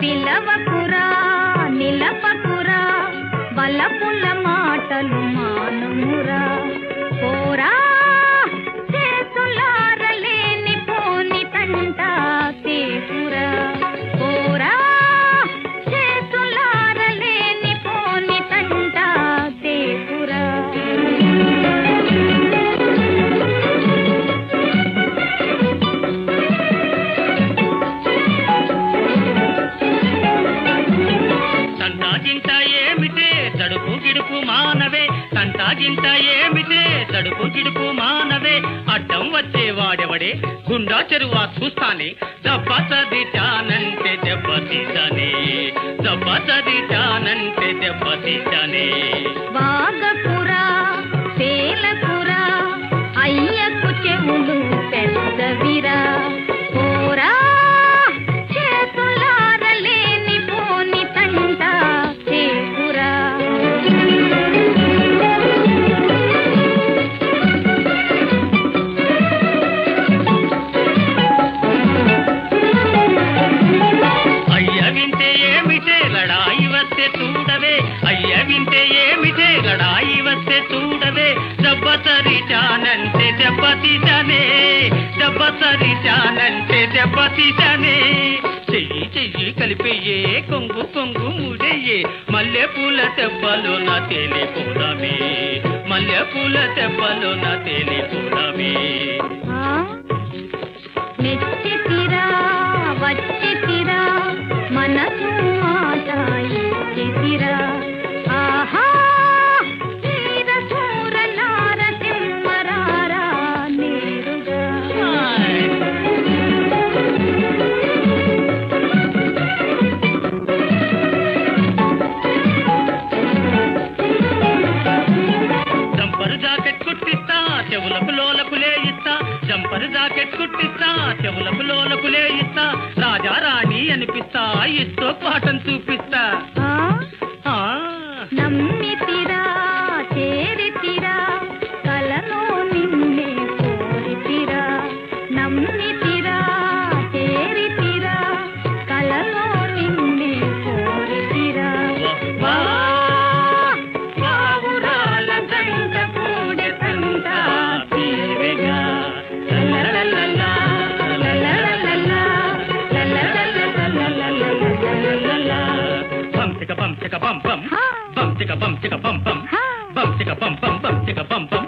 పిలవకురా నిలపకురా బలపుల మాటలు మానుమురా పోరా చేతులారలేని పోని తంట తేపురా పోరా చేతులారలేని పోని తంట తేపురా తంటాగింట ఏమిటే తడుపు గిడుపు మానవే తంటాగింట ఏమిటే తడుపు గిడుపు మానవే అడ్డం వచ్చే వాడెవడే గుండా చెరువా చూస్తానే దెబ్బ చదిచానంటే దెబ్బ తీసానే దెబ్బ చదిచానంటే దెబ్బ తీసానే వాగకురా తేలకురా అయ్యకు చెవులు పెద్దవిరా పోరా చేతులారలేని పోని తంట చేకురా అయ్య వింటే ఏమిటే లడాయి వస్తే చూడవే అయ్య వింటే ఏమిటే లడాయి వస్తే చూడవే దెబ్బ సరిచానంటే దెబ్బ తీసానే దెబ్బ సరిచానంటే దెబ్బ తీసానే చెయ్యి చెయ్యి కలిపేయే కొంగు కొంగు ముడయ్యే మల్లె పూల దెబ్బలో నా తేలిపోదామే మల్లె పూల దెబ్బలో నా తేలిపోదామే ఆ? మెచ్చితిరా వచ్చితిరా మనసు మాట ఇచ్చితిరా ఆహా వీర శూర నారసింహరారా నేరుగా జంపరు జాకెట్ కుట్టిస్తా చెవులకు లోలకు లేయిస్తా జంపరు జాకెట్ కుట్టిస్తా చెవులకు లోలకు లేయిస్తా రాజా రాణి అనిపిస్తా ఇస్తో పాఠం చూపిస్తా ఆ? ఆ, నమ్మితిరా చేరితిరా కలలో నిన్నే కోరితిరా నమ్మితిరా చేరితిరా కలలో నిన్నే కోరితిరా వా, పావురాల గంట కూడె తంట తీవెగా లలలలలా, లలలలలా, లలలలలలలలలలలలలలా. బం చిక బం చిక బం బం హా, బం చిక బం చిక బం బం హా. బం చిక బం బం బం చిక బం బం